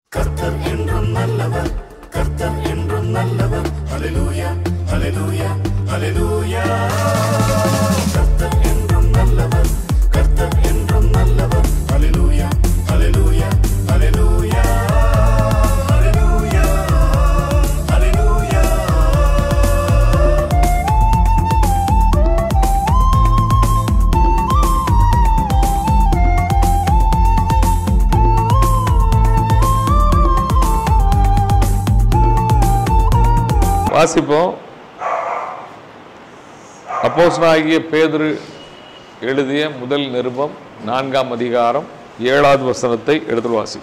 கர்த்தர் என்றும் நல்லவர் கர்த்தர் என்றும் நல்லவர் ஹalleluya ஹalleluya ஹalleluya கர்த்தர் என்றும் நல்லவர் கர்த்தர் என்றும் நல்லவர் ஹalleluya ஹalleluya ஹalleluya ஹalleluya ஹalleluya வாசிப்போம் அப்போஸ்தலனாகிய பேதுரு எழுதிய முதல் நிருபம் நான்காம் அதிகாரம் ஏழாவது வசனத்தை எடுத்து வாசி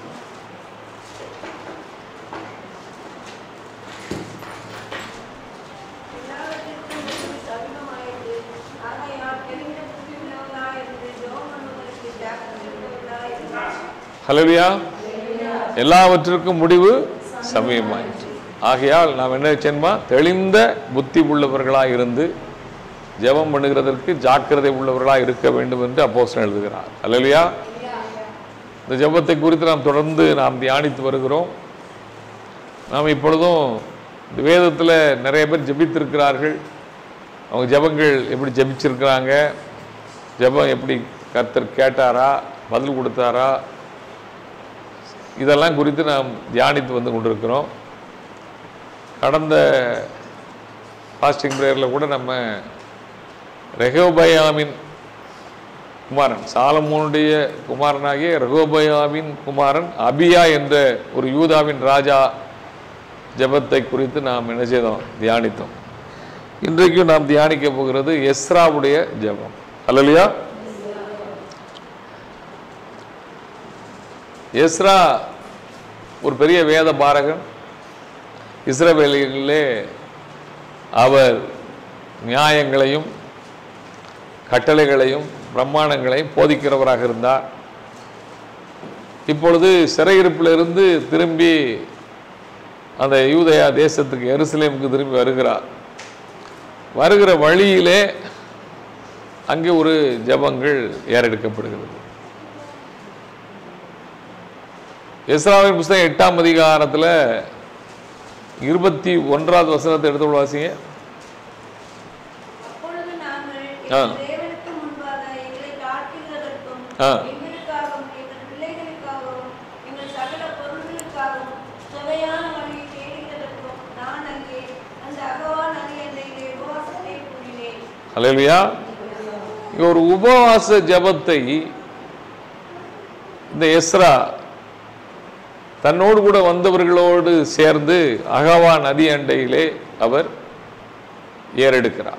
எல்லாவற்றிற்கும் சமீபமாயிற்று. ஆகையால் தெளிந்த புத்தியுள்ளவர்களாயிருந்து ஜெபம் பண்ணுவதற்கு ஜாக்கிரதையுள்ளவர்களாயிருங்கள். ஹalleluya எல்லாவற்றிற்கும் முடிவு சமயமாயிற்று ஆகையால் நாம் என்ன செய்யணுமா தெளிந்த புத்தி உள்ளவர்களாய் இருந்து ஜெபம் பண்ணுகிறதற்கு ஜாக்கிரதை உள்ளவர்களாய் இருக்க வேண்டும் என்று அப்போஸ்தலன் எழுதுகிறார் ஹalleluya இந்த ஜெபத்தை குறித்து நாம் தொடர்ந்து நாம் தியானித்து வருகிறோம் நாம் இப்பொழுதும் இந்த வேதத்தில் நிறைய பேர் ஜெபித்திருக்கிறார்கள் அவங்க ஜெபங்கள் எப்படி ஜெபிச்சிருக்கிறாங்க ஜெபம் எப்படி கர்த்தர் கேட்டாரா பதில் கொடுத்தாரா இதெல்லாம் குறித்து நாம் தியானித்து வந்து கொண்டிருக்கிறோம் கடந்த ஃபாஸ்டிங் ப்ரேயரில் கூட நம்ம ரெகோபயாமின் குமாரன் சாலமோனுடைய குமாரனாகிய ரெகோபயாமின் குமாரன் அபியா என்ற ஒரு யூதாவின் ராஜா ஜெபத்தை குறித்து நாம் என்ன செய்தோம் தியானித்தோம் இன்றைக்கும் நாம் தியானிக்க போகிறது எஸ்ராவுடைய ஜெபம் அல்லலையா எஸ்ரா ஒரு பெரிய வேத பாரகன் இஸ்ரவேலிலே அவர் நியாயங்களையும் கட்டளைகளையும் பிரமாணங்களையும் போதிக்கிறவராக இருந்தார் இப்பொழுது சிறையிருப்பிலிருந்து திரும்பி அந்த யூதயா தேசத்துக்கு எருசலேமுக்கு திரும்பி வருகிறார் வருகிற வழியிலே அங்கே ஒரு ஜெபங்கள் ஏறெடுக்கப்படுகிறது எஸ்ராவின் புஸ்தகம் எட்டாம் அதிகாரத்தில் இருபத்தி ஒன்றாவது வசனத்தை எடுத்து வாசிங்க அப்பொழுது நாங்கள் ஆ. எங்கள் தேவனுக்கு முன்பாக எங்களை தாழ்த்துகிறதற்கும், ஆ. எங்களுக்காகவும், எங்கள் பிள்ளைகளுக்காகவும், எங்கள் சகல பொருள்களுக்காகவும் சுவையான வழியை தேடுகிறதற்கும் நான் அங்கே அந்த அகவா நதி எல்லையிலே உபவாசத்தை கூறினேன். அல்லையா இங்க ஒரு உபவாச ஜெபத்தை இந்த எஸ்ரா தன்னோடு கூட வந்தவர்களோடு சேர்ந்து அகவா நதி அண்டையிலே அவர் ஏறெடுக்கிறார்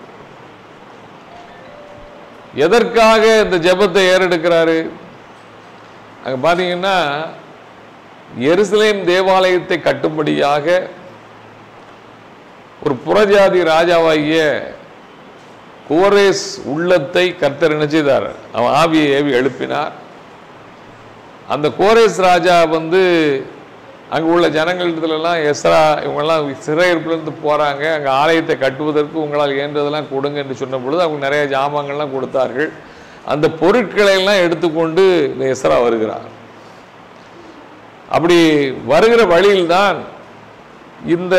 எதற்காக இந்த ஜெபத்தை ஏறெடுக்கிறாரு அங்க பாத்தீங்கன்னா எருசலேம் தேவாலயத்தை கட்டும்படியாக ஒரு புறஜாதி ராஜாவாகிய கோரேஸ் உள்ளத்தை கர்த்தர் என்ன செய்தார் அவன் ஆவியை ஏவி எழுப்பினார் அந்த கோரேஸ் ராஜா வந்து அங்கே உள்ள ஜனங்களிடத்துலலாம் எஸ்ரா இவங்கெல்லாம் சிறையிருப்பிலிருந்து போகிறாங்க அங்கே ஆலயத்தை கட்டுவதற்கு உங்களால் இயன்றதெல்லாம் கொடுங்க என்று சொன்ன பொழுது அவங்க நிறைய ஜாமான்கள்லாம் கொடுத்தார்கள் அந்த பொருட்களை எல்லாம் எடுத்துக்கொண்டு இந்த எஸ்ரா வருகிறார் அப்படி வருகிற வழியில்தான் இந்த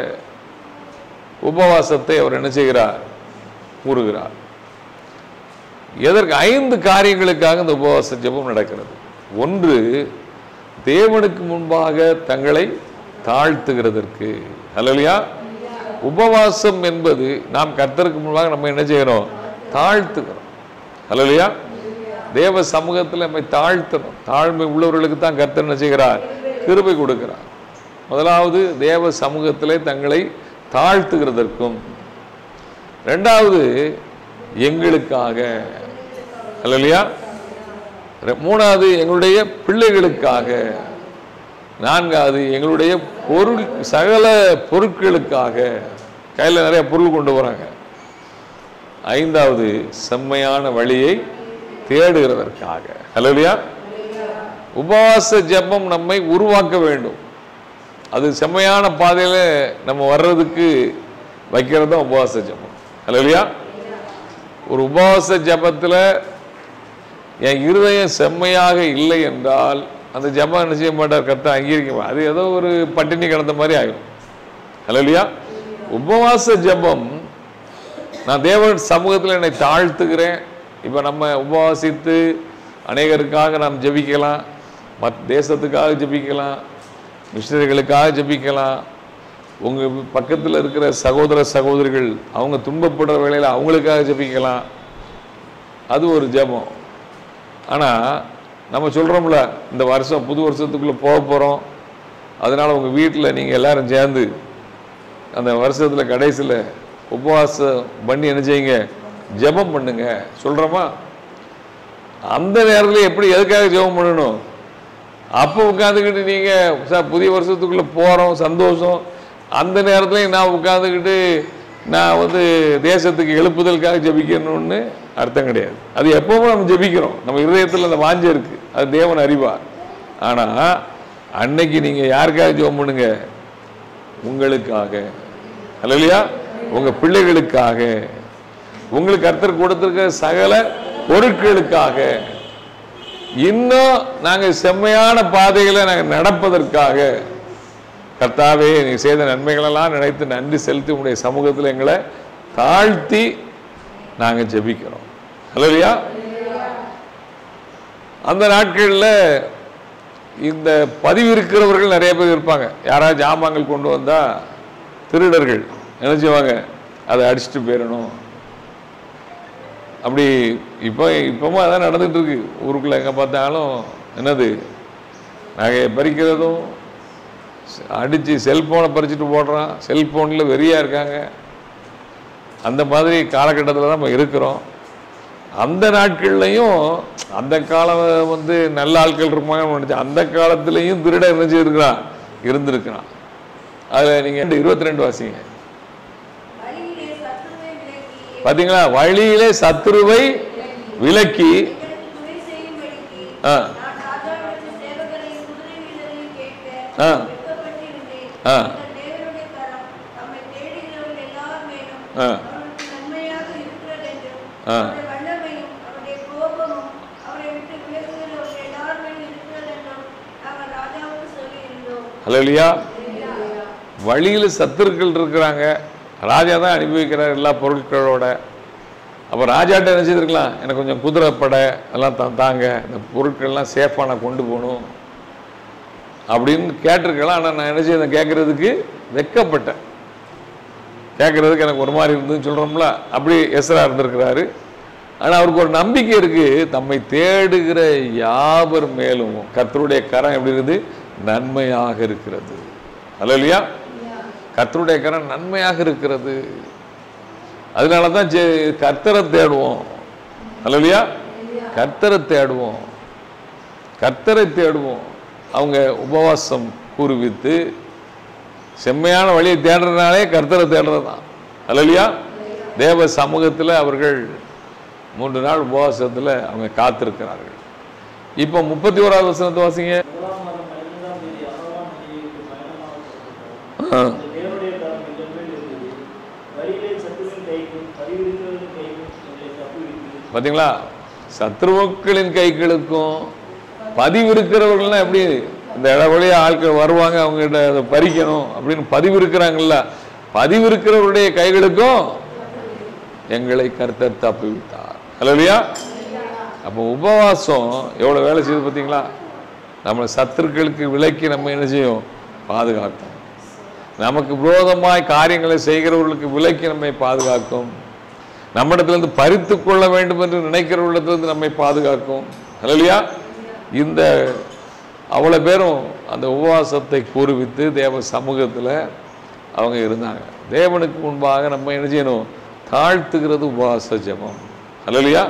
உபவாசத்தை அவர் என்ன செய்கிறார் கூறுகிறார் எதற்கு ஐந்து காரியங்களுக்காக இந்த உபவாச ஜெபம் நடக்கிறது ஒன்று தேவனுக்கு முன்பாக தங்களை தாழ்த்துகிறதற்கு அல்லையா உபவாசம் என்பது நாம் கர்த்தருக்கு முன்பாக நம்ம என்ன செய்கிறோம் தாழ்த்துகிறோம் அல்லையா தேவ சமூகத்தில் நம்மை தாழ்த்தணும் தாழ்மை உள்ளவர்களுக்கு தான் கர்த்தர் என்ன செய்கிறார் கிருபை கொடுக்கிறார் முதலாவது தேவ சமூகத்திலே தங்களை தாழ்த்துகிறதற்கும் ரெண்டாவது எங்களுக்காக அல்லையா ரெ- மூணாவது எங்களுடைய பிள்ளைகளுக்காக நான்காவது எங்களுடைய பொருள் சகல பொருட்களுக்காக கையில் நிறைய பொருள் கொண்டு வராங்க ஐந்தாவது செம்மையான வழியை தேடுகிறதற்காக அல்லையா உபவாச ஜெபம் நம்மை உருவாக்க வேண்டும் அது செம்மையான பாதையில் நம்ம வர்றதுக்கு வைக்கிறது தான் உபவாச ஜெபம் அல்லையா ஒரு உபவாச ஜெபத்தில் என் இருதயம் செம்மையாக இல்லை என்றால் அந்த ஜெபம் என்ன செய்ய மாட்டார் கர்த்தர் அங்கீகரிக்க மாட்டார். அது ஏதோ ஒரு பட்டினி கிடந்த மாதிரி ஆகும் இல்லையா உபவாச ஜெபம் நான் தேவன் சமூகத்தில் என்னை தாழ்த்துகிறேன் இப்போ நம்ம உபவாசித்து அநேகருக்காக நாம் ஜெபிக்கலாம் மத் தேசத்துக்காக ஜெபிக்கலாம் மிஷினரிகளுக்காக ஜெபிக்கலாம் உங்கள் பக்கத்தில் இருக்கிற சகோதர சகோதரிகள் அவங்க துன்பப்படுற வேளையில் அவங்களுக்காக ஜெபிக்கலாம் அது ஒரு ஜெபம் ஆனால் நம்ம சொல்கிறோம்ல இந்த வருஷம் புது வருஷத்துக்குள்ளே போக போகிறோம் அதனால் உங்கள் வீட்டில் நீங்கள் எல்லாரும் சேர்ந்து அந்த வருஷத்தில் கடைசியில் உபவாசம் பண்ணி என்ன செய்யுங்க ஜெபம் பண்ணுங்க சொல்கிறோமா அந்த நேரத்தில் எப்படி எதுக்காக ஜெபம் பண்ணணும் அப்போ உட்காந்துக்கிட்டு நீங்கள் சார் புதிய வருஷத்துக்குள்ளே போகிறோம் சந்தோஷம் அந்த நேரத்துலையும் நான் உட்காந்துக்கிட்டு நான் வந்து தேசத்துக்கு எழுப்புதலுக்காக ஜெபிக்கணும்னு அர்த்தம் கிடையாது அது எப்பவும் நம்ம ஜெபிக்கிறோம் நம்ம இருதயத்தில் அந்த வாஞ்சை இருக்குது அது தேவன் அறிவார் ஆனால் அன்னைக்கு நீங்கள் யாருக்காக ஜெபம் பண்ணுங்க உங்களுக்காக இல்லையா உங்க பிள்ளைகளுக்காக உங்களுக்கு கர்த்தர் கொடுத்திருக்கிற சகல பொருட்களுக்காக இன்னும் நாங்க செம்மையான பாதைகளை நாங்க நடப்பதற்காக கர்த்தாவே நீ செய்த நன்மைகளெல்லாம் நினைத்து நன்றி செலுத்தி உங்களுடைய சமூகத்தில் எங்களை தாழ்த்தி நாங்க ஜெபிக்கிறோம் இல்லையா அந்த நாட்களில் இந்த பதிவு இருக்கிறவர்கள் நிறைய பேர் இருப்பாங்க யாராவது ஜாமான்கள் கொண்டு வந்தா திருடர்கள் என்ன செய்வாங்க அதை அடிச்சுட்டு போயிடணும் அப்படி இப்போ இப்பவும் அதான் நடந்துட்டு இருக்கு ஊருக்குள்ள எங்கே பார்த்தாலும் என்னது நகையை பறிக்கிறதும் அடித்து செல்ஃபோனை பறிச்சுட்டு போடுறான் செல்ஃபோனில் வெறியாக இருக்காங்க அந்த மாதிரி காலகட்டத்தில் தான் நம்ம இருக்கிறோம் அந்த நாட்கள்லையும் அந்த காலம் வந்து நல்ல ஆட்கள் இருப்பாங்கன்னு நினைச்சேன் அந்த காலத்துலேயும் திருட என்ன செய்திருக்கிறான் இருந்திருக்கிறான் அதில் நீங்கள் இருபத்தி ரெண்டு வாசிங்க வழியிலே சத்துருவை விலக்கி பார்த்தீங்களா வழியிலே சத்துருவை விலக்கி எங்களுக்கு துணை செய்யும்படிக்கு ஆ நான் ராஜாவிடத்தில் சேவகரையும் குதிரை வீரரையும் கேட்க ஆ. வெட்கப்பட்டிருந்தேன். ஆ. எங்கள் தேவனுடைய கரம் தம்மை தேடுகிறவர்கள் எல்லார் மேலும் ஆ. அவருக்கு நன்மையாக இருக்கிறதென்றும், ஆ. அவருடைய வல்லமையும், அவருடைய கோபமும், அவரை விட்டு விலகுகிறவர்கள் எல்லார் மேலும் இருக்கிறதென்றும் நாங்கள் ராஜாவுக்கு சொல்லியிருந்தோம். ஹalleluya வழியில் சத்துருக்கள் இருக்கிறாங்க ராஜா தான் அனுப்பி வைக்கிறார் எல்லா பொருட்களோட அப்போ ராஜாட்ட என்ன செய்திருக்கலாம் எனக்கு கொஞ்சம் குதிரைப்படை எல்லாம் தா தாங்க இந்த பொருட்கள்லாம் சேஃபாக நான் கொண்டு போகணும் அப்படின்னு கேட்டிருக்கலாம் ஆனால் நான் என்ன செய்தேன் கேட்குறதுக்கு வெட்கப்பட்டேன் கேட்குறதுக்கு எனக்கு ஒரு மாதிரி இருந்துன்னு சொல்கிறோம்ல அப்படி எஸ்ரா இருந்திருக்கிறாரு ஆனால் அவருக்கு ஒரு நம்பிக்கை இருக்குது தம்மை தேடுகிற யாவர் மேலும் கர்த்தருடைய கரம் எப்படி இருக்குது நன்மையாக இருக்கிறது அல்ல இல்லையா கர்த்தருடைய கரம் நன்மையாக இருக்கிறது அதனால தான் ஜெ- கர்த்தரை தேடுவோம் அல்ல இல்லையா கர்த்தரை தேடுவோம் கர்த்தரை தேடுவோம் அவங்க உபவாசம் கூறுவித்து செம்மையான வழியை தேடுறதுனாலே கர்த்தரை தேடுறது தான் இல்லையா தேவ சமூகத்தில் அவர்கள் மூன்று நாள் உபவாசத்தில் அவங்க காத்திருக்கிறார்கள் இப்போ முப்பத்தி ஓராவது வசனத்தை வாசிங்க முதலாம் மாதம் பன்னிரெண்டாம் தேதி அகவான் நதிக்கு பயணமாக புறப்பட்டோம். ஆ. அந்த தேவனுடைய கரம் எங்கள் மேல் இருந்தது வழியிலே சத்துருவின் கைக்கும் பதிவிருக்கிறவரின் கைக்கும் எங்களை தப்புவித்து பார்த்தீங்களா சத்ருவக்களின் கைகளுக்கும் பதிவு இருக்கிறவர்கள்லாம் எப்படி இந்த இடவழியா ஆட்கள் வருவாங்க அவங்ககிட்ட அதை பறிக்கணும் அப்படின்னு பதிவு இருக்கிறாங்கல்ல பதிவு இருக்கிறவருடைய கைகளுக்கும் எங்களை கர்த்தர் தப்புவித்தார் இல்லையா அப்போ உபவாசம் எவ்வளோ வேலை செய்யுது பார்த்தீங்களா நம்மளை சத்துருக்களுக்கு விலக்கி நம்ம என்ன செய்யும் பாதுகாக்கும் நமக்கு விரோதமாய் காரியங்களை செய்கிறவர்களுக்கு விலக்கி நம்மை பாதுகாக்கும் நம்மிடத்திலிருந்து பறித்து கொள்ள வேண்டும் என்று நினைக்கிறவர்களிடத்திலிருந்து நம்மை பாதுகாக்கும் இல்லையா இந்த அவ்வளோ பேரும் அந்த உபவாசத்தை கூறுவித்து தேவ சமூகத்தில் அவங்க இருந்தாங்க தேவனுக்கு முன்பாக நம்ம என்ன செய்யணும் தாழ்த்துகிறது உபவாச ஜெபம் இல்லையா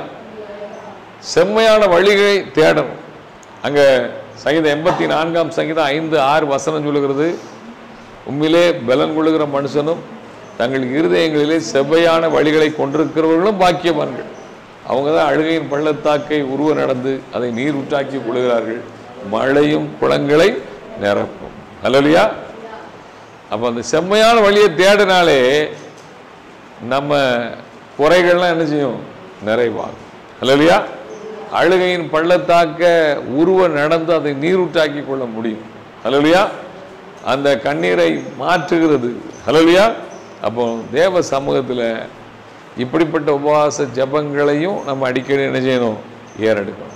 செம்மையான வழிகளை தேடணும் அங்கே சங்கீதம் எண்பத்தி நான்காம் சங்கீதம் ஐந்து ஆறு வசனம் சொல்லுகிறது உண்மையிலே பலன் கொள்ளுகிற மனுஷனும் தங்கள் இருதயங்களிலே செவ்வையான வழிகளை கொண்டிருக்கிறவர்களும் பாக்கியவான்கள் அவங்க தான் அழுகையின் பள்ளத்தாக்கை உருவ நடந்து அதை நீர் ஊற்றாக்கி கொள்கிறார்கள் மழையும் குளங்களை நிரப்பும் அல்லலையா அப்போ அந்த செம்மையான வழியை தேடினாலே நம்ம குறைகள்லாம் என்ன செய்யும் நிறைவாகும் அல்லையா அழுகையின் பள்ளத்தாக்க உருவ நடந்து அதை நீரூற்றாக்கி கொள்ள முடியும் ஹலோலியா அந்த கண்ணீரை மாற்றுகிறது ஹலோலியா அப்போ தேவ சமூகத்தில் இப்படிப்பட்ட உபவாச ஜெபங்களையும் நம்ம அடிக்கடி என்ன செய்யணும் ஏறெடுக்கணும்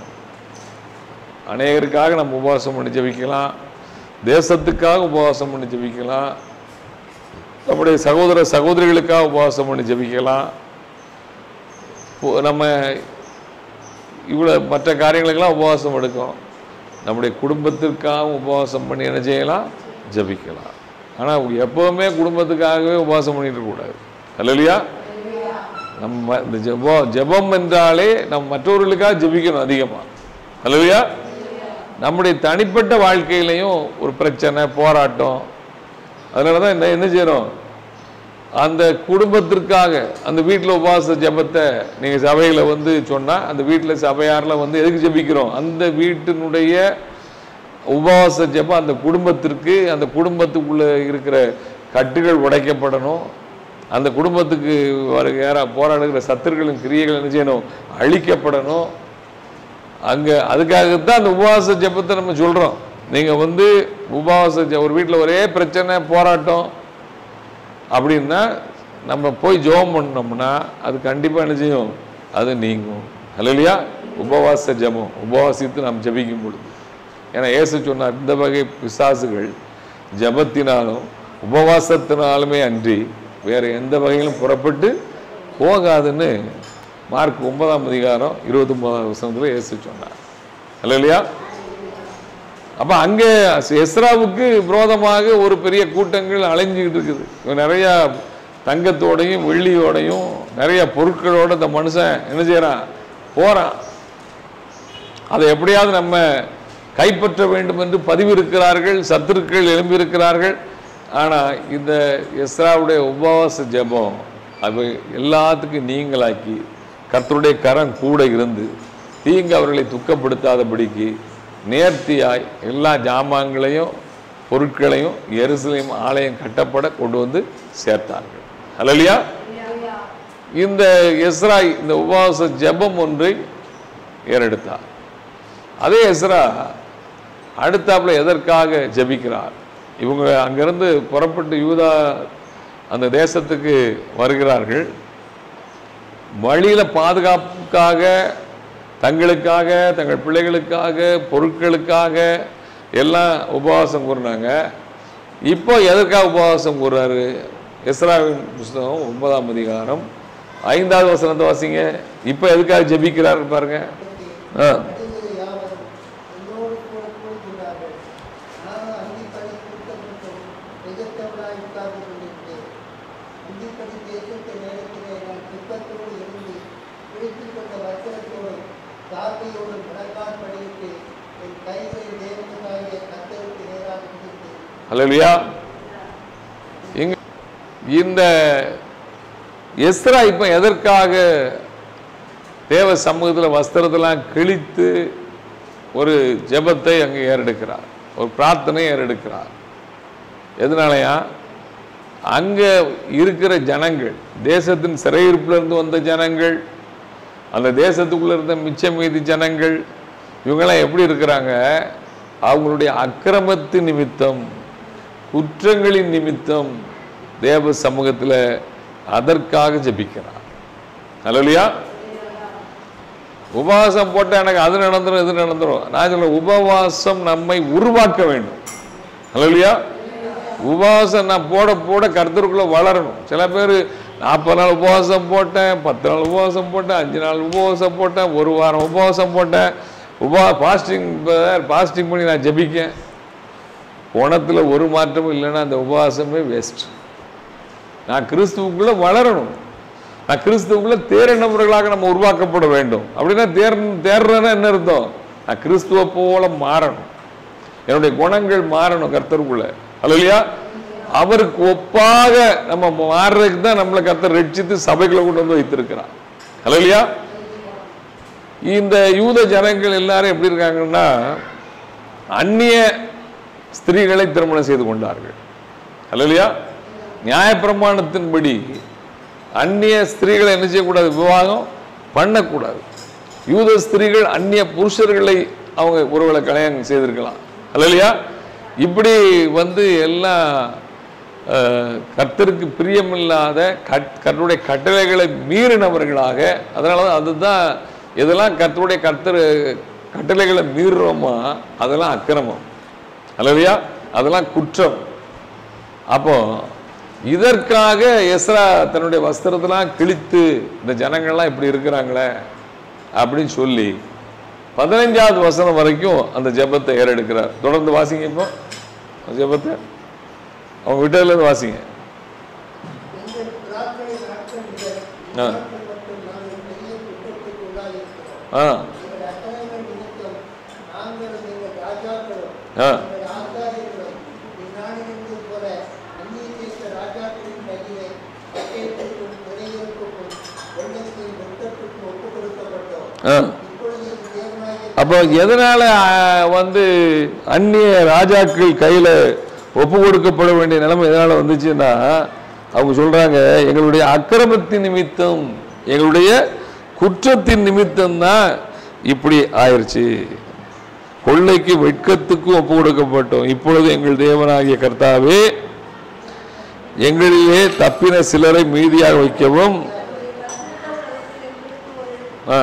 அநேகருக்காக நம்ம உபவாசம் பண்ணி ஜெபிக்கலாம் தேசத்துக்காக உபவாசம் பண்ணி ஜெபிக்கலாம் நம்முடைய சகோதர சகோதரிகளுக்காக உபவாசம் பண்ணி ஜெபிக்கலாம் இப்போ நம்ம இவ்வளோ மற்ற காரியங்களுக்கெல்லாம் உபவாசம் எடுக்கும் நம்முடைய குடும்பத்திற்காக உபவாசம் பண்ணி என்ன செய்யலாம் ஜெபிக்கலாம் ஆனால் எப்போவுமே குடும்பத்துக்காகவே உபவாசம் பண்ணிட்டு இருக்கக்கூடாது அல்லையா நம்ம இந்த ஜெபம் ஜெபம் என்றாலே நம்ம மற்றவர்களுக்காக ஜெபிக்கணும் அதிகமாக அல்லையா நம்முடைய தனிப்பட்ட வாழ்க்கையிலையும் ஒரு பிரச்சனை போராட்டம் அதனால தான் என்ன என்ன செய்கிறோம் அந்த குடும்பத்திற்காக அந்த வீட்டில் உபவாச ஜெபத்தை நீங்கள் சபையில் வந்து சொன்னால் அந்த வீட்டில் சபையாரில் வந்து எதுக்கு ஜெபிக்கிறோம் அந்த வீட்டினுடைய உபவாச ஜெபம் அந்த குடும்பத்திற்கு அந்த குடும்பத்துக்குள்ளே இருக்கிற கட்டுகள் உடைக்கப்படணும் அந்த குடும்பத்துக்கு வர ஏற போராடுகிற சத்துருக்களின் கிரியைகள் என்ன செய்யணும் அழிக்கப்படணும் அங்கே அதுக்காகத்தான் அந்த உபவாச ஜெபத்தை நம்ம சொல்கிறோம் நீங்கள் வந்து உபவாச ஜெ ஒரு வீட்டில் ஒரே பிரச்சனை போராட்டம் அப்படின்னா நம்ம போய் ஜெபம் பண்ணோம்னா அது கண்டிப்பாக என்ன செய்யும் அது நீங்கும் இல்லையா உபவாச ஜெபம் உபவாசித்து நாம் ஜெபிக்கும் பொழுது ஏன்னா இயேசு சொன்னார் இந்த வகை பிசாசுகள் ஜெபத்தினாலும் உபவாசத்தினாலுமே அன்றி வேற எந்த வகையிலும் புறப்பட்டு போகாதுன்னு மார்க் ஒன்பதாம் அதிகாரம் இருபத்தொன்பதாம் வசனத்தில் இயேசு சொன்னார் இல்லையா அப்ப அங்கே எஸ்ராவுக்கு விரோதமாக ஒரு பெரிய கூட்டங்கள் அலைஞ்சிக்கிட்டு இருக்குது இவன் நிறைய தங்கத்தோடையும் வெள்ளியோடையும் நிறைய பொருட்களோட இந்த மனுஷன் என்ன செய்யறான் போறான் அதை எப்படியாவது நம்ம கைப்பற்ற வேண்டும் என்று பதிவிருக்கிறார்கள் சத்துருக்கள் எழும்பியிருக்கிறார்கள் ஆனா இந்த எஸ்ராவுடைய உபவாச ஜெபம் அது எல்லாத்துக்கும் நீங்களாக்கி கர்த்தருடைய கரம் கூட இருந்து தீங்கு அவர்களை துக்கப்படுத்தாதபடிக்கு நேர்த்தியாய் எல்லா ஜாமான்களையும் பொருட்களையும் எருசலேம் ஆலயம் கட்டப்பட கொண்டு வந்து சேர்த்தார்கள் ஹalleluya இந்த எஸ்ராய் இந்த உபவாச ஜெபம் ஒன்றை ஏறெடுத்தார் அதே எஸ்ரா அடுத்தாப்புல எதற்காக ஜெபிக்கிறார் இவங்க அங்கிருந்து புறப்பட்டு யூதா அந்த தேசத்துக்கு வருகிறார்கள் வழியில பாதுகாப்புக்காக தங்களுக்காக தங்கள் பிள்ளைகளுக்காக பொருட்களுக்காக எல்லாம் உபவாசம் கூறினாங்க இப்போ எதற்காக உபவாசம் கூறுறாரு எஸ்ராவின் புஸ்தகம் ஒன்பதாம் அதிகாரம் ஐந்தாவது வசனத்தை வாசிங்க இப்போ எதுக்காக ஜெபிக்கிறாரு பாருங்க ஆ மனிதர்கள் யாவரும் என்னோடு கூட கூடுகிறார்கள் நான் அந்திப்படி கூட்டப்பட்டும் எதிர்த்தவளாய் உட்கார்ந்து கொண்டிருந்தேன் அந்திப்படி தேசத்த நேரத்திலே நான் துக்கத்தோடு இருந்து பிடித்துக் கொண்ட வசனத்தோடு தாழ்மையோடு முடக்கால் படியிட்டு என் கைகளை தேவனுக்காகிய கத்தருக்கு நேராக பிடித்தேன் ஹalleluya இங்க இந்த எஸ்ரா இப்போ எதற்காக தேவ சமூகத்தில் வஸ்திரத்தெல்லாம் கிழித்து ஒரு ஜெபத்தை அங்கே ஏறெடுக்கிறார் ஒரு பிரார்த்தனை ஏறெடுக்கிறார் எதனாலயா அங்கே இருக்கிற ஜனங்கள் தேசத்தின் சிறையிருப்புல இருந்து வந்த ஜனங்கள் அந்த தேசத்துக்குள்ள இருந்த மிச்ச மீதி ஜனங்கள் இவங்கெல்லாம் எப்படி இருக்கிறாங்க அவங்களுடைய அக்கிரமத்து நிமித்தம் குற்றங்களின் நிமித்தம் தேவ சமூகத்தில் அதற்காக ஜெபிக்கிறார் அல்லையா உபவாசம் போட்டால் எனக்கு அது நடந்துரும் இது நடந்துரும் நான் சொல்ல உபவாசம் நம்மை உருவாக்க வேண்டும் அல்லையா உபவாசம் நான் போட போட கருத்தருக்குள்ள வளரணும் சில பேர் நாற்பது நாள் உபவாசம் போட்டேன் பத்து நாள் உபவாசம் போட்டேன் அஞ்சு நாள் உபவாசம் போட்டேன் ஒரு வாரம் உபவாசம் போட்டேன் உபா பாஸ்டிங் பாஸ்டிங் பண்ணி நான் ஜெபிக்கேன் குணத்தில் ஒரு மாற்றமும் இல்லைன்னா அந்த உபவாசமே வேஸ்ட் நான் கிறிஸ்துவுக்குள்ள வளரணும் நான் கிறிஸ்துவுக்குள்ள தேறினவர்களாக நம்ம உருவாக்கப்பட வேண்டும் அப்படின்னா தேர் தேர்றேன்னா என்ன அர்த்தம் நான் கிறிஸ்துவ போல மாறணும் என்னுடைய குணங்கள் மாறணும் கர்த்தருக்குள்ள இல்லையா அவருக்கு ஒப்பாக நம்ம மாறுறதுக்கு தான் நம்மளை கர்த்தர் ரட்சித்து சபைகளை கொண்டு வந்து வைத்திருக்கிறார் இல்லையா இந்த யூத ஜனங்கள் எல்லாரும் எப்படி இருக்காங்கன்னா அந்நிய ஸ்திரீகளை திருமணம் செய்து கொண்டார்கள் இல்லையா நியாயப்பிரமாணத்தின்படி அந்நிய ஸ்திரீகளை என்ன செய்யக்கூடாது விவாகம் பண்ணக்கூடாது யூத ஸ்திரீகள் அந்நிய புருஷர்களை அவங்க ஒருவேளை கல்யாணம் செய்திருக்கலாம் இல்லையா இப்படி வந்து எல்லாம் அஹ், கர்த்தருக்கு பிரியமில்லாத கட் கர்த்தருடைய கட்டளைகளை மீறினவர்களாக அதனால தான் அதுதான் எதெல்லாம் கர்த்தருடைய கர்த்தர் கட்டளைகளை மீறுறோமோ அதெல்லாம் அக்கிரமம் அல்லையா அதெல்லாம் குற்றம் அப்போ இதற்காக எஸ்ரா தன்னுடைய வஸ்திரத்தெல்லாம் கிழித்து இந்த ஜனங்கள்லாம் இப்படி இருக்கிறாங்களே அப்படின்னு சொல்லி பதினஞ்சாவது வசனம் வரைக்கும் அந்த ஜெபத்தை ஏறெடுக்கிறார் தொடர்ந்து வாசிங்க இப்போ அந்த ஜெபத்தை அவங்க விட்டதுல இருந்து வாசிங்க எங்கள் பிரார்த்தனை நாட்கள் முதல் ஆ. மற்றும் நாங்கள் பெரிய குற்றத்துக்கு உள்ளாயிருக்கிறோம் ஆ எங்கள் அக்கறைகள் நிமித்தம் நாங்களும் எங்கள் ராஜாக்களும் ஆ எங்கள் ஆசாரியர்களும் இந்நாளிலிருந்து போல அந்நிய தேச ராஜாக்களின் கையிலே பட்டயத்திற்கும் துணையிருக்கும் வெள்ளத்தின் வெட்டத்துக்கும் ஒப்புக் கொடுக்கப்பட்டோம் ஆ இப்பொழுது என் தேவனாகிய அப்போ எதனால ஆ, வந்து அந்நிய ராஜாக்கள் கையில ஒப்பு கொடுக்கப்பட வேண்டிய நிலைமை எதனால வந்துச்சுன்னா அவங்க சொல்றாங்க எங்களுடைய அக்கிரமத்தின் நிமித்தம் எங்களுடைய குற்றத்தின் நிமித்தம் தான் இப்படி ஆயிருச்சு கொள்ளைக்கு வெட்கத்துக்கும் ஒப்பு கொடுக்கப்பட்டோம் இப்பொழுது எங்கள் தேவனாகிய கர்த்தாவே எங்களிலே தப்பின சிலரை மீதியாக வைக்கவும் ஆ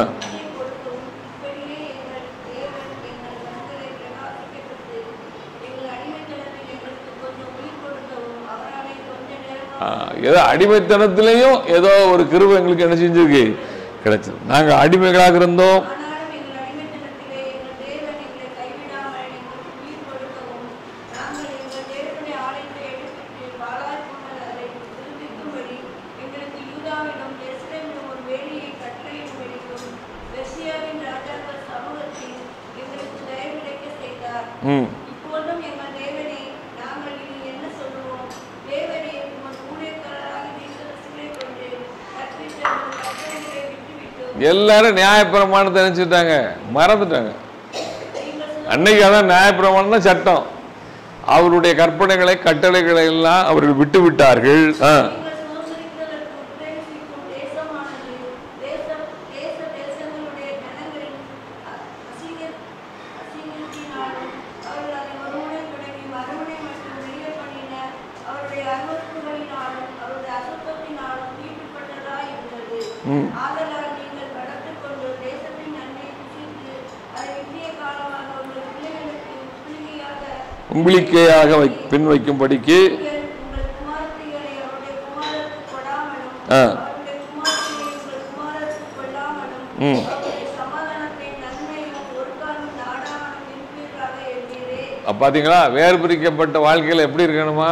ஆ, ஏதோ அடிமைத்தனத்திலையும் ஏதோ ஒரு கிருபை எங்களுக்கு என்ன செஞ்சிருக்கு கிடைச்சது நாங்க அடிமைகளாக இருந்தோம் ஆனாலும் எங்கள் அடிமைத்தனத்திலே எங்கள் தேவன் எங்களை கைவிடாமல் எங்களுக்கு உயிர் கொடுக்கவும் நாங்கள் எங்கள் தேவனுடைய ஆலயத்தை எடுத்துட்டு பாலாய் போன அதை திருப்பிக்கும்படி எங்களுக்கு யூதாவிலும் எஸ்ரேமிலும் ஒரு வேலியை கட்டளையிடும்படிக்கும் பெர்சியாவின் ராஜாக்கள் சமூகத்தில் எங்களுக்கு தயவு கிடைக்க செய்தார் ம் இப்பொழுதும் எங்கள் தேவனே நாங்கள் இனி என்ன சொல்லுவோம் தேவனே உமது ஊழியக்காரராகி தீர்க்கதரிசிகளை கொண்டு கற்பித்த உமது கட்டளைகளை விட்டுவிட்டு எல்லாரும் நியாயப்பிரமாணத்தை நினைச்சிட்டாங்க மறந்துட்டாங்க நீங்கள் சொல்ல அன்னைக்கு அதான் நியாயப்பிரமாணம் தான் சட்டம் அவருடைய கற்பனைகளை கட்டளைகளை எல்லாம் அவர்கள் விட்டு விட்டார்கள் ஆ. நீங்கள் சுதந்திரிக்கிறதற்கு உத்தேசிக்கும் தேசமானது தேசம் தேச தேசங்களுடைய ஜனங்களின் அ- அசீக- அசீகத்தினாலும் அவர்கள் அதை ஒருமுறை தொடங்கி மறுமுறை மட்டும் வெளியே பண்ணின அவருடைய அருவறுப்புகளினாலும் அவருடைய அசுத்தத்தினாலும் தீட்டுப்பட்டதாய் இருந்தது ம். ஆதலால் நீங்கள் கடத்திக் கொண்டு தேசத்தின் நன்மை புசித்து அதை விட்டிய காலமாக உங்கள் பிள்ளைகளுக்கு பிள்ளையாக உம்பிளிக்கையாக வை பின் வைக்கும்படிக்கு நீங்கள் உங்கள் குமாரத்திகளை அவருடைய குமாரருக்கு கொடாமலும் ஆ. அவருடைய குமாரத்திகளை உங்கள் குமாரருக்கு கொள்ளாமலும் ம். அவருடைய சமாதானத்தை நன்மையும் ஒரு காலம் நாடாமலும் இருப்பீர்களாக எண்ணீரே அப்ப பாத்தீங்களா வேறு பிரிக்கப்பட்ட வாழ்க்கையில எப்படி இருக்கணுமா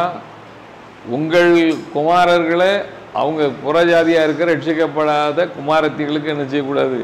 உங்கள் குமாரர்களை அவங்க புறஜாதியா இருக்க ரட்சிக்கப்படாத குமாரத்திகளுக்கு என்ன செய்யக்கூடாது